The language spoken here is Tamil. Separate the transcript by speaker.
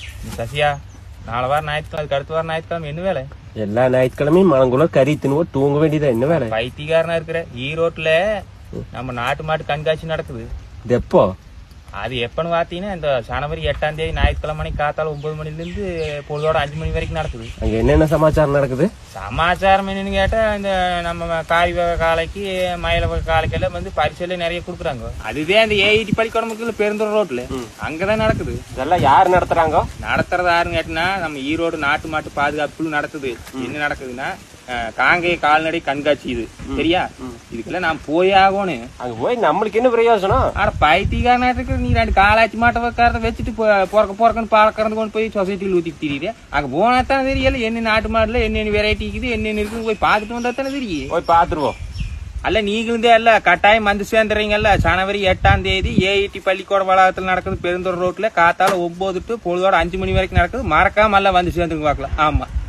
Speaker 1: சசியா நாலு வாரம் ஞாயிற்றுக்கிழமை அதுக்கு அடுத்த வாரம் ஞாயிற்றுக்கிழமை என்ன வேலை
Speaker 2: எல்லா ஞாயிற்றுக்கிழமையும் மனங்குள்ள கறி தின்னுவோ தூங்க வேண்டியதா என்ன வேலை
Speaker 1: பைத்தியக்காரனா இருக்கிற ஈரோட்ல நம்ம நாட்டு மாட்டு கண்காட்சி நடக்குது
Speaker 2: இது எப்போ
Speaker 1: அது எப்பன்னு பார்த்தீங்கன்னா இந்த ஜனவரி எட்டாம் தேதி ஞாயிற்றுக்கிழமை மணிக்கு காத்தால ஒன்பது மணிலேருந்து பொழுதோட அஞ்சு மணி வரைக்கும் நடக்குது
Speaker 2: அங்க என்னென்ன சமாச்சாரம் நடக்குது
Speaker 1: சமாச்சாரம் என்னன்னு கேட்டா இந்த நம்ம காரி வகை காலைக்கு மயில வகை காலைக்கு எல்லாம் வந்து பரிசெல்லாம் நிறைய கொடுக்குறாங்க அதுவே அந்த ஏஐடி பள்ளிக்கூடமுக்கு பெருந்துறை ரோட்ல அங்கதான் நடக்குது
Speaker 2: இதெல்லாம் யார் நடத்துறாங்க
Speaker 1: நடத்துறது யாருன்னு கேட்டினா நம்ம ஈரோடு நாட்டு மாட்டு பாதுகாப்பு குழு நடத்துது என்ன நடக்குதுன்னா அஹ், காங்கேய கால்நடை கண்காட்சி இது சரியா இதுக்கெல்லாம் நான் போய் ஆகணும்
Speaker 2: அங்க போய் நம்மளுக்கு என்ன பிரயோஜனம்
Speaker 1: ஆனா பைத்தியக்காரனா இருக்கிற நீ ரெண்டு காலாச்சி மாட்டை வைக்கிறத வச்சுட்டு பொ- பொறக்க பொறக்கன்னு பால் கறந்து கொண்டு போய் சொசைட்டியில் ஊத்திட்டு தெரியுது அங்க போனா தானே தெரியல என்ன நாட்டு மாடுல என்னென்ன வெரைட்டி இருக்குது என்னென்ன இருக்குன்னு போய் பார்த்துட்டு வந்தா தானே தெரியும்
Speaker 2: போய் பாத்துருவோம்
Speaker 1: அல்ல நீங்களும் அல்ல கட்டாயம் வந்து சேர்ந்துறீங்கல்ல ஜனவரி எட்டாம் தேதி ஏஐடி பள்ளிக்கூட வளாகத்தில் நடக்குது பெருந்தூர் ரோட்ல காத்தால ஒன்பது டு பொழுதோட அஞ்சு மணி வரைக்கும் நடக்குது மறக்காம எல்லாம் வந்து சேர்ந்துங்க பார்க்கலாம் ஆமா